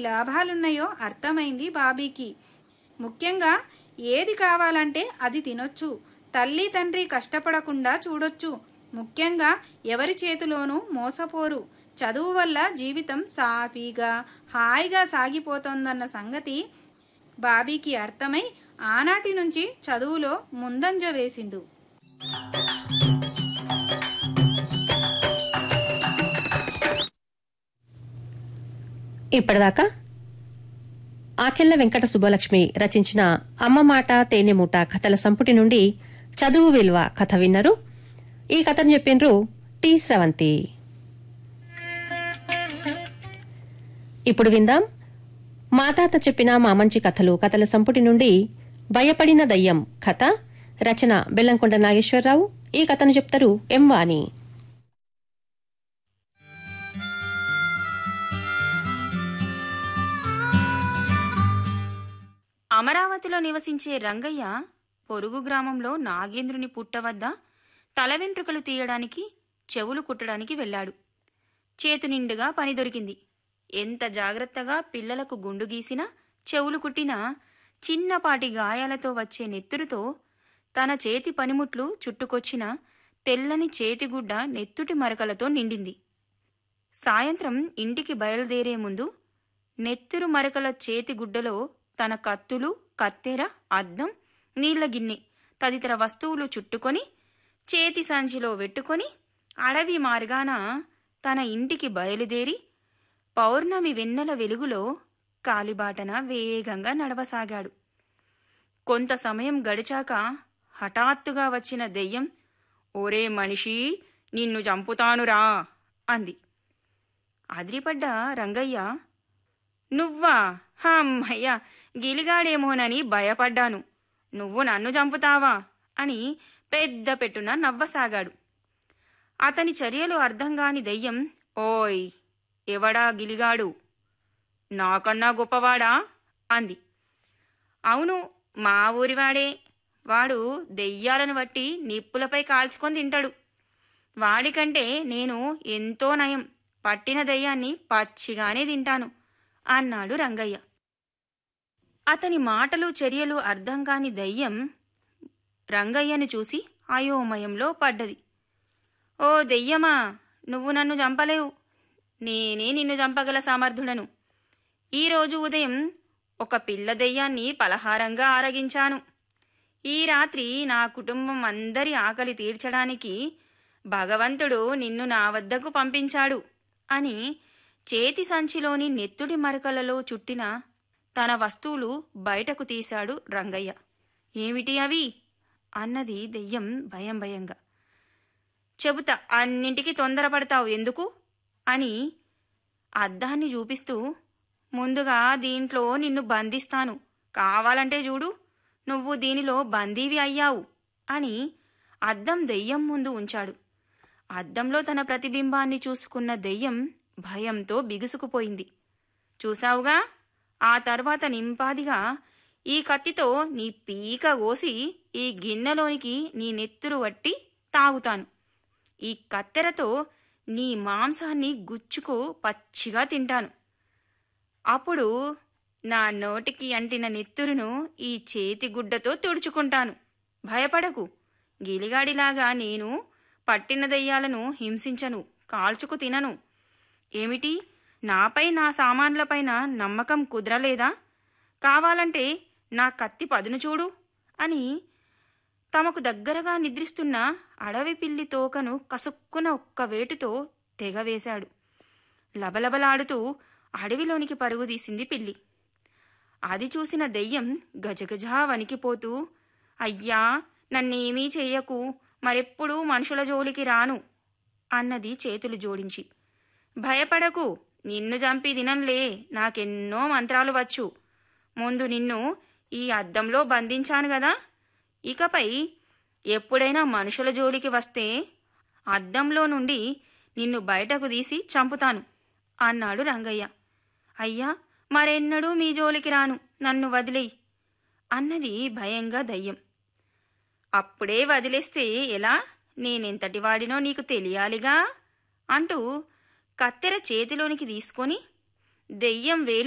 లాభాలున్నాయో అర్థమైంది బాబీకి ముఖ్యంగా ఏది కావాలంటే అది తినొచ్చు తల్లి తండ్రి కష్టపడకుండా చూడొచ్చు ముఖ్యంగా ఎవరి చేతిలోనూ మోసపోరు చదువు వల్ల జీవితం సాఫీగా హాయిగా సాగిపోతోందన్న సంగతి బాబీకి అర్థమై ఆనాటి నుంచి చదువులో ముందంజ వేసిండు ఇప్పటిదాకా ఆకెళ్ల వెంకట సుబ్బలక్ష్మి రచించిన అమ్మ మాట తేనెమూట కథల సంపుటి నుండి చదువు విలువ కథ విన్నరు ఈ కథను చెప్పిండ్రు టి స్రవంతి ఇప్పుడు విందాం మా తాత చెప్పిన మా మంచి కథలు కథల సంపుటి నుండి భయపడిన దయ్యం కథ రచన బెల్లంకొండ నాగేశ్వరరావు ఈ కథను చెప్తారు ఎం వాణి అమరావతిలో నివసించే రంగయ్య పొరుగు గ్రామంలో నాగేంద్రుని పుట్ట వద్ద తల వెంట్రుకలు తీయడానికి చెవులు కుట్టడానికి వెళ్ళాడు చేతు నిండుగా పని దొరికింది ఎంత జాగ్రత్తగా పిల్లలకు గుండు గీసినా చెవులు కుట్టినా చిన్నపాటి గాయాలతో వచ్చే నెత్తురుతో తన చేతి పనిముట్లు చుట్టుకొచ్చిన తెల్లని చేతిగుడ్డ నెత్తుటి మరకలతో నిండింది సాయంత్రం ఇంటికి బయలుదేరే ముందు నెత్తురు మరకల చేతిగుడ్డలో తన కత్తులు కత్తెర అద్దం నీళ్ల గిన్నె తదితర వస్తువులు చుట్టుకొని చేతి సంచిలో పెట్టుకొని అడవి మార్గాన తన ఇంటికి బయలుదేరి పౌర్ణమి వెన్నెల వెలుగులో కాలిబాటన వేగంగా నడవసాగాడు కొంత సమయం గడిచాక హఠాత్తుగా వచ్చిన దెయ్యం ఓరే మనిషి నిన్ను చంపుతానురా అంది అదిరిపడ్డ రంగయ్య నువ్వా అమ్మయ్య గిలిగాడేమోనని భయపడ్డాను నువ్వు నన్ను చంపుతావా అని పెద్ద పెట్టున నవ్వసాగాడు అతని చర్యలు అర్థంగాని దెయ్యం ఓయ్ ఎవడా గిలిగాడు నాకన్నా గొప్పవాడా అంది అవును మా ఊరివాడే వాడు దెయ్యాలను బట్టి నిప్పులపై కాల్చుకొని తింటాడు వాడికంటే నేను ఎంతో నయం పట్టిన దయ్యాన్ని పచ్చిగానే తింటాను అన్నాడు రంగయ్య అతని మాటలు చర్యలు అర్థం కాని దయ్యం రంగయ్యను చూసి అయోమయంలో పడ్డది ఓ దెయ్యమా నువ్వు నన్ను చంపలేవు నేనే నిన్ను చంపగల సమర్థుడను ఈరోజు ఉదయం ఒక పిల్ల దెయ్యాన్ని పలహారంగా ఆరగించాను ఈ రాత్రి నా కుటుంబం అందరి ఆకలి తీర్చడానికి భగవంతుడు నిన్ను నా వద్దకు పంపించాడు అని చేతి సంచిలోని నెత్తుడి మరకలలో చుట్టిన తన వస్తువులు బయటకు తీశాడు రంగయ్య ఏమిటి అవి అన్నది దెయ్యం భయం భయంగా చెబుతా అన్నింటికి తొందరపడతావు ఎందుకు అని అద్దాన్ని చూపిస్తూ ముందుగా దీంట్లో నిన్ను బంధిస్తాను కావాలంటే చూడు నువ్వు దీనిలో బందీవి అయ్యావు అని అద్దం దెయ్యం ముందు ఉంచాడు అద్దంలో తన ప్రతిబింబాన్ని చూసుకున్న దెయ్యం భయంతో బిగుసుకుపోయింది చూసావుగా ఆ తర్వాత నింపాదిగా ఈ కత్తితో నీ పీక కోసి ఈ గిన్నెలోనికి నీ నెత్తురు వట్టి తాగుతాను ఈ కత్తెరతో నీ మాంసాన్ని గుచ్చుకు పచ్చిగా తింటాను అప్పుడు నా నోటికి అంటిన నెత్తురును ఈ చేతిగుడ్డతో తుడుచుకుంటాను భయపడకు గిలిగాడిలాగా నేను పట్టిన దయ్యాలను హింసించను కాల్చుకు తినను ఏమిటి నాపై నా సామాన్లపైన నమ్మకం కుదరలేదా కావాలంటే నా కత్తి పదును చూడు అని తమకు దగ్గరగా నిద్రిస్తున్న అడవి పిల్లి తోకను కసుక్కున ఒక్క వేటుతో తెగవేశాడు లబలబలాడుతూ అడవిలోనికి పరుగు తీసింది పిల్లి అది చూసిన దెయ్యం గజగజా వణికిపోతూ అయ్యా నన్నేమీ చెయ్యకు మరెప్పుడూ మనుషుల జోలికి రాను అన్నది చేతులు జోడించి భయపడకు నిన్ను చంపి దినంలే నాకెన్నో మంత్రాలు వచ్చు ముందు నిన్ను ఈ అద్దంలో బంధించాను గదా ఇకపై ఎప్పుడైనా మనుషుల జోలికి వస్తే అద్దంలో నుండి నిన్ను బయటకు తీసి చంపుతాను అన్నాడు రంగయ్య అయ్యా మరెన్నడూ మీ జోలికి రాను నన్ను వదిలేయి అన్నది భయంగా దయ్యం అప్పుడే వదిలేస్తే ఎలా నేనెంతటి వాడినో నీకు తెలియాలిగా అంటూ కత్తెర చేతిలోనికి తీసుకొని దెయ్యం వేలు